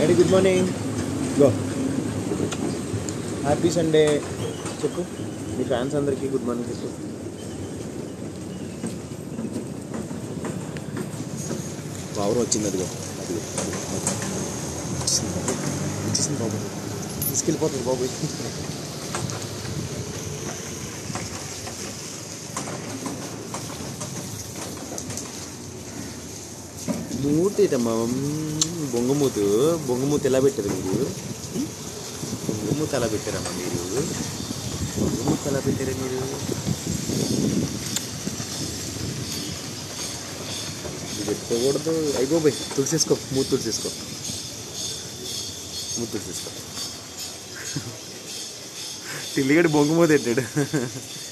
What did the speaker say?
daddy good morning go happy Sunday చెప్పు మీ fans అందరికీ గుడ్ మార్నింగ్ చెప్పు పవర్ వచ్చింది అదిగో అదిగో వచ్చేసింది బాబు వచ్చేసింది బాబు తీసుకెళ్ళిపోతుంది బాబు మూతేటమ్మా బొంగమూతు బొంగమూత ఎలా పెట్టారు మీరు బొంగమూత ఎలా పెట్టారమ్మా మీరు బొంగమూత ఎలా పెట్టారు మీరు ఇది పెట్టుకోకూడదు అయిపోయి తుడిసేసుకో మూత తుడిసేసుకో మూత తుడిసేసుకో టిల్లిగడి బొంగమూత పెట్టాడు